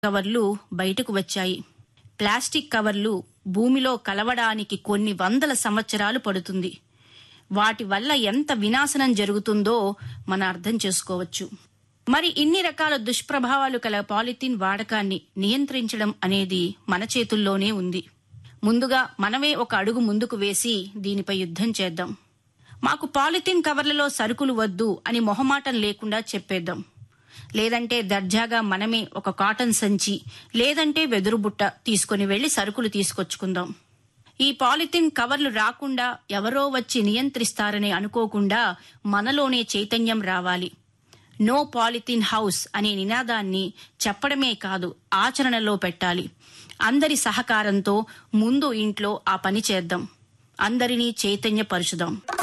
కవర్లు బయటకు వచ్చాయి ప్లాస్టిక్ కవర్లు భూమిలో కలవడానికి కొన్ని వందల సంవత్సరాలు పడుతుంది వాటి వల్ల ఎంత వినాశనం జరుగుతుందో మనం అర్థం చేసుకోవచ్చు మరి ఇన్ని రకాల దుష్ప్రభావాలు కల పాలిథిన్ వాడకాన్ని నియంత్రించడం అనేది మన చేతుల్లోనే ఉంది ముందుగా మనమే ఒక అడుగు ముందుకు వేసి దీనిపై యుద్ధం చేద్దాం మాకు పాలిథిన్ కవర్లలో సరుకులు వద్దు అని మొహమాటం లేకుండా చెప్పేద్దాం లేదంటే దర్జాగా మనమే ఒక కాటన్ సంచి లేదంటే వెదురు బుట్ట తీసుకుని వెళ్లి సరుకులు తీసుకొచ్చుకుందాం ఈ పాలిథిన్ కవర్లు రాకుండా ఎవరో వచ్చి నియంత్రిస్తారని అనుకోకుండా మనలోనే చైతన్యం రావాలి నో పాలిథిన్ హౌస్ అనే నినాదాన్ని చెప్పడమే కాదు ఆచరణలో పెట్టాలి అందరి సహకారంతో ముందు ఇంట్లో ఆ పని చేద్దాం అందరినీ చైతన్యపరుచుదాం